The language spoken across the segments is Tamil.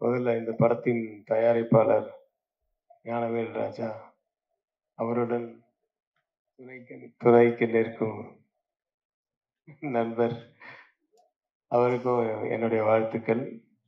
முதல்ல இந்த படத்தின் தயாரிப்பாளர் ஞானவேல் ராஜா அவருடன் துணைக்கு துணைக்கு நிற்கும் நண்பர் அவருக்கும் என்னுடைய வாழ்த்துக்கள்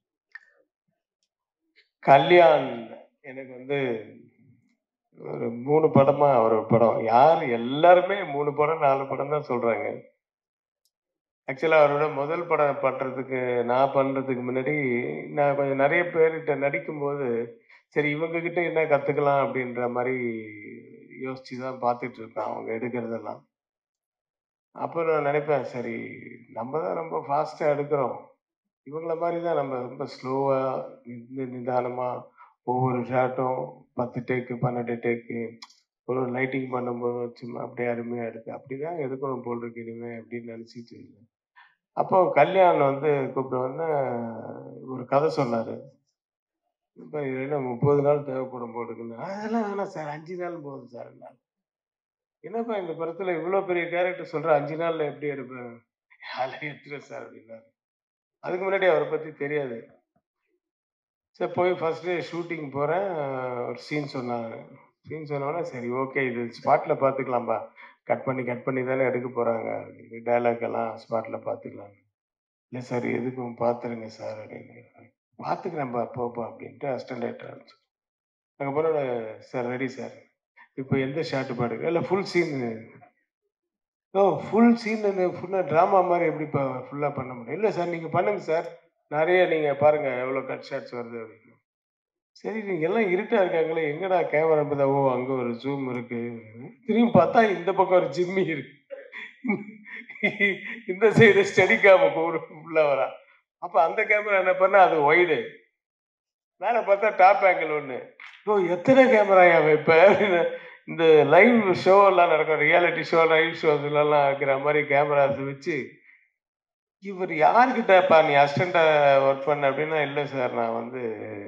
கல்யாண் எனக்கு வந்து ஒரு மூணு படமா ஒரு படம் யார் எல்லாருமே மூணு படம் நாலு படம் தான் சொல்றாங்க ஆக்சுவலா அவரோட முதல் படம் பண்றதுக்கு நான் பண்றதுக்கு முன்னாடி நான் கொஞ்சம் நிறைய பேர்கிட்ட நடிக்கும்போது சரி இவங்க கிட்ட என்ன கத்துக்கலாம் அப்படின்ற மாதிரி யோசிச்சு தான் பார்த்துட்டு இருக்கேன் அவங்க எடுக்கிறதெல்லாம் அப்போ நான் நினைப்பேன் சரி நம்ம தான் ரொம்ப ஃபாஸ்ட்டாக எடுக்கிறோம் இவங்கள மாதிரி தான் நம்ம ரொம்ப ஸ்லோவாக நின்று நிதானமாக ஒவ்வொரு ஷாட்டும் பத்து டேக்கு பன்னெண்டு டேக்கு ஒரு லைட்டிங் பண்ணும்போது சும்மா அப்படியே அருமையாக எடுத்து அப்படி தான் எடுக்கணும் போல் இருக்கு இனிமே அப்படின்னு நினச்சிட்டு இருந்தேன் அப்போ கல்யாண் வந்து கூப்பிட்டு வந்து ஒரு கதை சொன்னார் இப்போ என்ன முப்பது நாள் தேவைப்படும் போல் இருக்குன்னு அதெல்லாம் வேணாம் சார் அஞ்சு நாள் போதும் சார் என்னப்பா இந்த படத்துல இவ்வளவு பெரிய கேரக்டர் சொல்ற அஞ்சு நாள்ல எப்படி எடுப்பேன் அதில் எடுத்துறேன் சார் அப்படின்னாரு அதுக்கு முன்னாடி அவரை பத்தி தெரியாது சரி போய் ஃபர்ஸ்ட் டே ஷூட்டிங் போறேன் ஒரு சீன் சொன்னாங்க சீன் சொன்னோடனே சரி ஓகே இது ஸ்பாட்ல பார்த்துக்கலாம்பா கட் பண்ணி கட் பண்ணி தானே எடுக்க போறாங்க டைலாக் எல்லாம் ஸ்பாட்ல பார்த்துக்கலாம் இல்லை சார் எதுக்கும் பார்த்துருங்க சார் அப்படின்னு பார்த்துக்கிறேன்ப்பா போப்பா அப்படின்ட்டு அசிஸ்டன்ட் டைரக்டர் ஆரம்பிச்சு அங்கே போன சார் ரெடி சார் இப்போ எந்த ஷாட் பாடுங்க இல்லை ஃபுல் சீன் ஓ ஃபுல் சீன் ஃபுல்லாக ட்ராமா மாதிரி எப்படி இப்போ ஃபுல்லாக பண்ண முடியும் இல்லை சார் நீங்கள் பண்ணுங்க சார் நிறைய நீங்கள் பாருங்கள் எவ்வளோ கட் ஷாட்ஸ் வருது அப்படின்னு சரி நீங்கள் எல்லாம் இருட்டாக இருக்காங்களே எங்கடா கேமரா பார்த்தா ஓ அங்கே ஒரு ஜூம் இருக்கு திரும்பி பார்த்தா இந்த பக்கம் ஒரு ஜிம்மி இருக்கு இந்த சைடு ஸ்டடி கேம ஒரு ஃபுல்லாக வரா அப்போ அந்த கேமரா என்ன பண்ணா அது ஒய்டு மேலே பார்த்தா டாப் ஆங்கிள் ஒன்று ஓ எத்தனை கேமராயா வைப்ப அப்படின்னு இந்த லைவ் ஷோ எல்லாம் நடக்கும் ரியாலிட்டி ஷோ லைவ் ஷோஸ்லாம் இருக்கிற மாதிரி கேமராஸ் வச்சு இவர் யாருக்கிட்டப்பா நீ அசிஸ்டண்டா ஒர்க் பண்ண அப்படின்னா இல்லை சார் நான் வந்து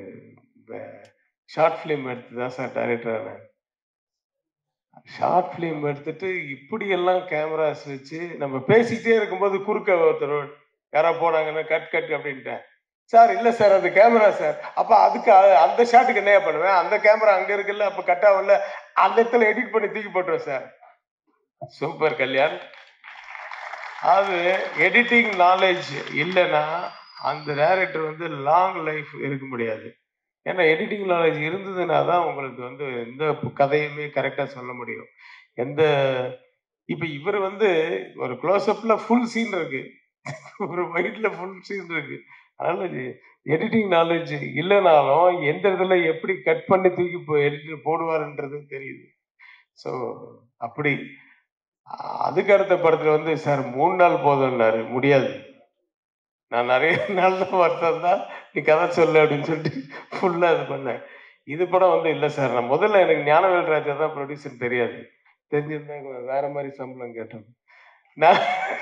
ஷார்ட் ஃபிலிம் எடுத்து தான் சார் டைரக்டர் ஷார்ட் ஃபிலிம் எடுத்துட்டு இப்படியெல்லாம் கேமராஸ் வச்சு நம்ம பேசிக்கிட்டே இருக்கும்போது குறுக்க ஒருத்தர் யாரோ போனாங்கன்னா கட் கட் அப்படின்ட்டேன் சார் இல்லை சார் அது கேமரா சார் அப்போ அதுக்கு அந்த ஷாட்டுக்கு என்ன பண்ணுவேன் அந்த கேமரா அங்கே இருக்குல்ல அப்போ கட் ஆகல அந்த இடத்துல எடிட் பண்ணி தூக்கி போட்டுருவேன் சார் சூப்பர் கல்யாண் அது எடிட்டிங் நாலேஜ் இல்லைன்னா அந்த டேரக்டர் வந்து லாங் லைஃப் இருக்க முடியாது ஏன்னா எடிட்டிங் நாலேஜ் இருந்ததுன்னா தான் உங்களுக்கு வந்து எந்த கதையுமே கரெக்டாக சொல்ல முடியும் எந்த இப்போ இவர் வந்து ஒரு க்ளோஸ்அப்ல ஃபுல் சீன் இருக்கு ஒரு ஒயிட்ல ஃபுல் சீன் இருக்கு அதனால எடிட்டிங் நாலேஜ் இல்லைனாலும் எந்த இடத்துல எப்படி கட் பண்ணி தூக்கி எடிட்டர் போடுவாருன்றது தெரியுது ஸோ அப்படி அதுக்கு அடுத்த படத்துல வந்து சார் மூணு நாள் போதும்னாரு முடியாது நான் நிறைய நாள் தான் வருத்தம் தான் நீ கதை சொல்லு அப்படின்னு சொல்லிட்டு ஃபுல்லாக இது பண்ணேன் இது படம் வந்து இல்லை சார் நான் முதல்ல எனக்கு ஞானவேல் ராஜா தான் ப்ரொடியூசர் தெரியாது தெரிஞ்சிருந்தா வேற மாதிரி சம்பளம் கேட்டேன் நான்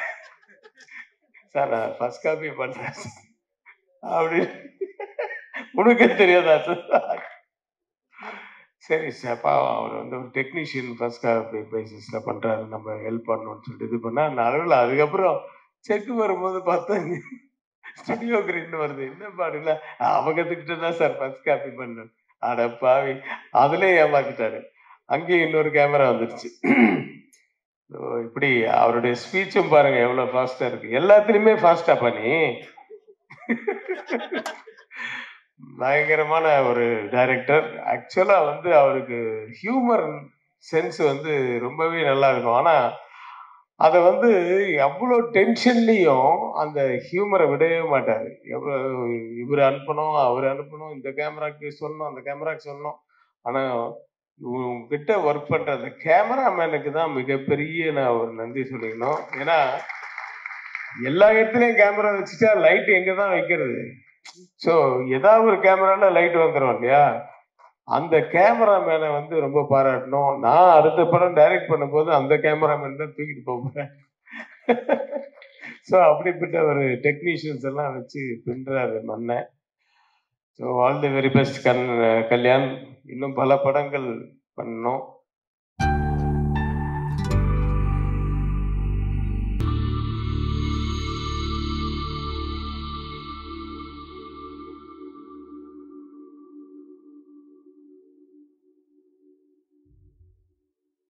சார் நான் ஃபர்ஸ்ட் காப்பி பண்ணுறேன் அப்படி உனக்கு தெரியாதா சார் சரி சார்ப்பா அவர் வந்து ஒரு டெக்னீஷியன் ஃபர்ஸ்ட் காப்பி பேசிஸ்ல பண்றாரு நம்ம ஹெல்ப் பண்ணணும்னு சொல்லிட்டு இது பண்ணா நடுவில் அதுக்கப்புறம் செக் வரும்போது பார்த்தா ஸ்டுடியோ கிரீன் வருது என்ன பாடுல அவங்க கிட்ட தான் சார் ஃபர்ஸ்ட் காப்பி பண்ணேன் அட பாவி அதுலயே ஏமாத்திட்டாரு அங்கேயும் இன்னொரு கேமரா வந்துருச்சு இப்படி அவருடைய ஸ்பீச்சும் பாருங்க எவ்வளவு ஃபாஸ்டா இருக்கு எல்லாத்துலயுமே ஃபாஸ்டா பண்ணி பயங்கரமான ஒரு டைரக்டர் ஆக்சுவலா வந்து அவருக்கு ஹியூமர் சென்ஸ் வந்து ரொம்பவே நல்லா இருக்கும் ஆனா அதை வந்து எவ்வளோ டென்ஷன்லையும் அந்த ஹியூமரை விடவே மாட்டார் எவ்வளோ இவர் அனுப்பணும் அவர் அனுப்பணும் இந்த கேமராக்கு சொல்லணும் அந்த கேமராக்கு சொல்லணும் ஆனால் உங்ககிட்ட ஒர்க் பண்ணுற அந்த கேமராமேனுக்கு தான் மிகப்பெரிய நான் ஒரு நன்றி சொல்லிக்கணும் ஏன்னா எல்லா இடத்துலையும் கேமரா வச்சுட்டா லைட் எங்கே தான் வைக்கிறது ஸோ ஏதாவது ஒரு கேமரால லைட் வந்துடும் இல்லையா அந்த கேமராமேனை வந்து ரொம்ப பாராட்டணும் நான் அடுத்த படம் டைரக்ட் பண்ணும்போது அந்த கேமராமேன் தான் தூக்கிட்டு போகிறேன் ஸோ அப்படிப்பட்ட ஒரு டெக்னீஷியன்ஸ் எல்லாம் வச்சு பின்னுறாரு மண்ணை so all the very best கண் கல்யாண் இன்னும் பல படங்கள் பண்ணணும்